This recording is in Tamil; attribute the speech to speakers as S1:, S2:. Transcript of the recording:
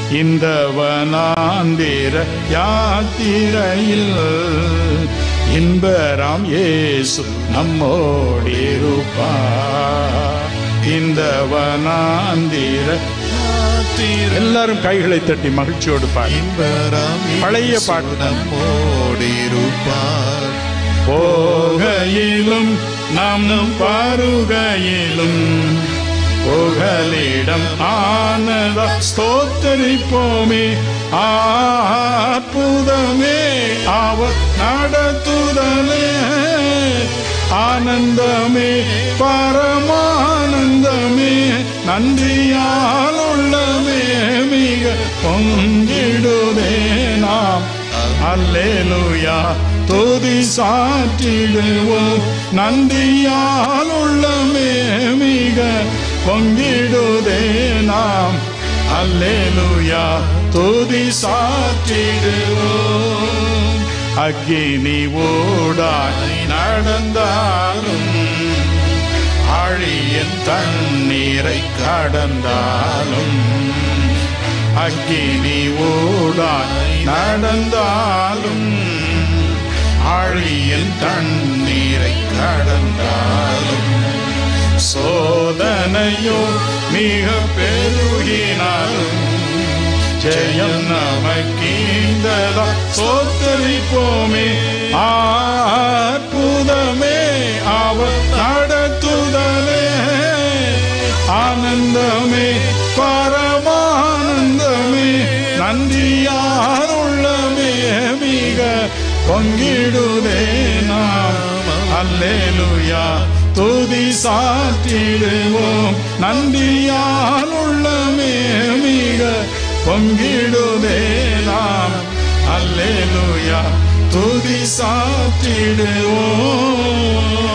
S1: இந்த வனாந்திர யாத்திரையில் இன்பராம் இயேசு நம்மோடிருப்பார் இந்த வனாந்திர எல்லாரும் கைகளை தட்டி மகிழ்ச்சியோடு பாடி
S2: இன்பராம்
S1: பழைய
S2: இயேசு
S1: பாட்டு.
S2: நம்மோடிருப்பார்
S1: போகையிலும் நாம் பாருகையிலும் புகலிடம் ஆனதா ஸ்தோத்தரிப்போமே அற்புதமே அவர் நடத்துதலே ஆனந்தமே பரமானந்தமே நன்றியால் உள்ளமே மிக பொங்கிடுதே நாம் அல்லேலூயா துதி சாற்றிடுவோம் நந்தியால் உள்ளமே மிக பொங்கிடுதே நாம் அல்லேலூயா துதி சாற்றிடுவோம் அக்கினி ஓடாய் நடந்தாலும் ஆழியன் தண்ணீரை கடந்தாலும் அக்கினி ஓடாய் நடந்தாலும் ஆழியன் தண்ணீரை கடந்தாலும் சோதனையோ மிக பெருகினாலும் ஜெயம் நமக்கீந்ததா சோத்தரிப்போமே அற்புதமே அவர் நடத்துதலே ஆனந்தமே பரமானந்தமே நன்றியார் உள்ளமே மிக பொங்கிடுதே நாம் அல்லேலூயா துதி சாற்றிடுவோம் நன்றியால் உள்ளமே மிக பொங்கிடுதே நாம் அல்லேலூயா துதி சாற்றிடுவோம்